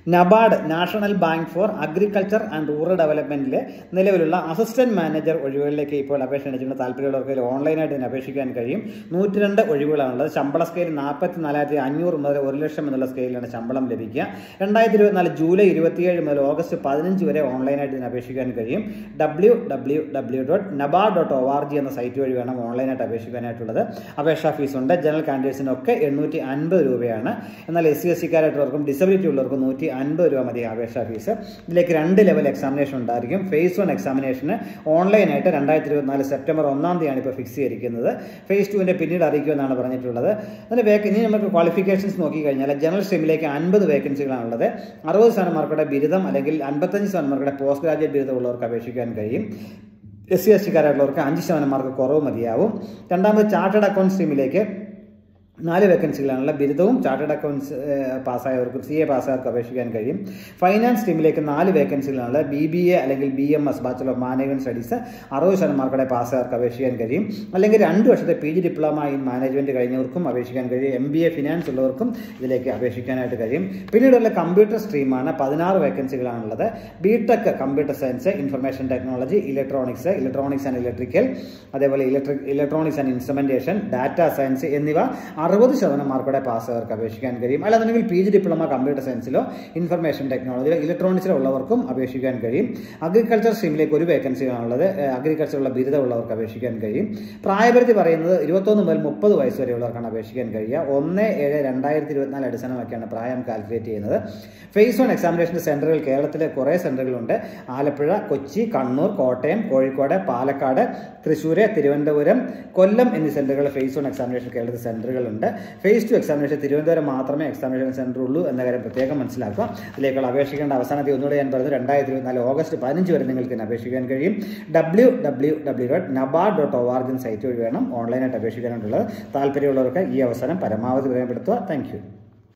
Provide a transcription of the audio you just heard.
NABARD National Bank for Agriculture and Rural ഡെവലപ്മെന്റിലെ നിലവിലുള്ള assistant manager ഒഴിവുകളിലേക്ക് ഇപ്പോൾ അപേക്ഷ ക്ഷണിച്ചിട്ടുണ്ട് താല്പര്യമുള്ളവർക്ക് ഓൺലൈനായിട്ട് ഇതിന് അപേക്ഷിക്കാൻ കഴിയും നൂറ്റി രണ്ട് ഒഴിവുകളാണുള്ളത് ശമ്പള സ്കെയിൽ നാൽപ്പത്തി നാലായിരത്തി അഞ്ഞൂറ് മുതൽ ഒരു ലക്ഷം എന്നുള്ള സ്കെയിലാണ് ശമ്പളം ലഭിക്കുക രണ്ടായിരത്തി ഇരുപത്തിനാല് ജൂലൈ ഇരുപത്തിയേഴ് മുതൽ ഓഗസ്റ്റ് പതിനഞ്ച് വരെ ഓൺലൈനായിട്ട് ഇതിന് അപേക്ഷിക്കാൻ കഴിയും W W W dot NABARD dot O R G എന്ന സൈറ്റ് വഴി വേണം ഓൺലൈനായിട്ട് അപേക്ഷിക്കാനായിട്ടുള്ളത് അപേക്ഷാ ഫീസ് ഉണ്ട് ജനറൽ കാൻഡിഡേറ്റ്സിനൊക്കെ എണ്ണൂറ്റി അൻപത് രൂപയാണ് എന്നാൽ എസ് സി എസ് സിക്കാരായിട്ടുള്ളവർക്കും ഡിസബിലിറ്റി ഉള്ളവർക്കും നൂറ്റി അൻപത് രൂപ മതി അപേക്ഷാ ഫീസ് ഇതിലേക്ക് രണ്ട് ലെവൽ എക്സാമിനേഷൻ ഉണ്ടായിരിക്കും ഫേസ് വൺ എക്സാമിനേഷന് ഓൺലൈനായിട്ട് രണ്ടായിരത്തി ഇരുപത്തിനാല് സെപ്റ്റംബർ ഒന്നാം തീയതിയാണ് ഇപ്പോൾ ഫിക്സ് ചെയ്തിരിക്കുന്നത് ഫേസ് ടുവിൻ്റെ പിന്നീട് അറിയിക്കുമെന്നാണ് പറഞ്ഞിട്ടുള്ളത് അതിന് വേക്ക് ഇനി നമുക്ക് ക്വാളിഫിക്കേഷൻസ് നോക്കിക്കഴിഞ്ഞാൽ ജനറൽ സ്ട്രീമിലേക്ക് അൻപത് വേക്കൻസികളാണുള്ളത് അറുപത് ശതമാനം മാർക്കുടെ ബിരുദം അല്ലെങ്കിൽ അൻപത്തഞ്ച് ശതമാനം മാർക്കുടെ പോസ്റ്റ് ഗ്രാജുവേറ്റ് ബിരുദം ഉള്ളവർക്ക് അപേക്ഷിക്കാൻ കഴിയും എസ് സി എസ് ടിക്കാരായിട്ടുള്ളവർക്ക് അഞ്ച് ശതമാനം മാർക്ക് കുറവ് മതിയാവും രണ്ടാമത് ചാർട്ടേഡ് അക്കൗണ്ട് സ്ട്രീമിലേക്ക് നാല് വേക്കൻസികളാണുള്ള ബിരുദവും ചാർട്ടേഡ് അക്കൗണ്ട്സ് പാസ്സായവർക്കും സി എ പാസ്സായവർക്കും അപേക്ഷിക്കാൻ കഴിയും ഫൈനാൻസ് ടീമിലേക്ക് നാല് വേക്കൻസികളാണ് ബി ബി എ അല്ലെങ്കിൽ B M S bachelor of management studies അറുപത് ശതമാനം മാർക്കോടെ പാസ്സായവർക്ക് അപേക്ഷിക്കാൻ കഴിയും അല്ലെങ്കിൽ രണ്ട് വർഷത്തെ P G diploma in management കഴിഞ്ഞവർക്കും അപേക്ഷിക്കാൻ കഴിയും എം ബി എ ഫിനാൻസ് ഉള്ളവർക്കും ഇതിലേക്ക് അപേക്ഷിക്കാനായിട്ട് കഴിയും പിന്നീടുള്ള കമ്പ്യൂട്ടർ സ്ട്രീമാണ് പതിനാറ് വേക്കൻസികളാണുള്ളത് B tech computer science information technology electronics electronics and electrical അതേപോലെ electric electronics and instrumentation data science എന്നിവ അറുപത് ശതമാനം മാർക്കോടെ പാസ്സുകാർക്ക് അപേക്ഷിക്കാൻ കഴിയും അല്ലാന്നുണ്ടെങ്കിൽ പി ജി ഡിപ്ലോമ കമ്പ്യൂട്ടർ സയൻസിലോ ഇൻഫർമേഷൻ ടെക്നോളജിയിലോ ഇലക്ട്രോണിക്സിലോ ഉള്ളവർക്കും അപേക്ഷിക്കാൻ കഴിയും അഗ്രികൾച്ചർ സ്ട്രീമിലേക്ക് ഒരു വേക്കൻസിയാണുള്ളത് അഗ്രികൾച്ചറുള്ള ബിരുദമുള്ളവർക്ക് അപേക്ഷിക്കാൻ കഴിയും പ്രായപരിധി പറയുന്നത് ഇരുപത്തൊന്ന് മുതൽ മുപ്പത് വയസ്സ് വരെയുള്ളവർക്കാണ് അപേക്ഷിക്കാൻ കഴിയുക ഒന്ന് ഏഴ് രണ്ടായിരത്തി ഇരുപത്തിനാല് അടിസ്ഥാനമാക്കിയാണ് പ്രായം കാൽക്കുലേറ്റ് ചെയ്യുന്നത് ഫേസ് വൺ എക്സാമിനേഷൻ സെന്ററുകൾ കേരളത്തിലെ കുറേ സെന്ററുകളുണ്ട് ആലപ്പുഴ കൊച്ചി കണ്ണൂർ കോട്ടയം കോഴിക്കോട് പാലക്കാട് തൃശ്ശൂർ തിരുവനന്തപുരം കൊല്ലം എന്നീ സെന്ററുകൾ ഫേസ് വൺ എക്സാമിനേഷൻ കേരളത്തിൽ സെന്ററുകളുണ്ട് ഫേസ് ടു എക്സാമിനേഷൻ തിരുവനന്തപുരം മാത്രമേ എക്സാമിനേഷൻ സെന്റർ ഉള്ളൂ എന്ന കാര്യം പ്രത്യേകം മനസ്സിലാക്കുക ഇതിലേക്കുള്ള അപേക്ഷിക്കേണ്ട അവസാന തീയതി ഒന്നുകൂടെ ഞാൻ പറയുന്നത് രണ്ടായിരത്തി ഇരുപത്തിനാല് ഓഗസ്റ്റ് പതിനഞ്ച് വരെ നിങ്ങൾക്ക് ഇതിന് അപേക്ഷിക്കാൻ കഴിയും W W W dot NABARD dot O R G site വഴി വേണം ഓൺലൈനായിട്ട് അപേക്ഷിക്കാനായിട്ടുള്ളത് താല്പര്യമുള്ളവർക്ക് ഈ അവസരം പരമാവധി പ്രയോജനപ്പെടുത്തുക താങ്ക് യു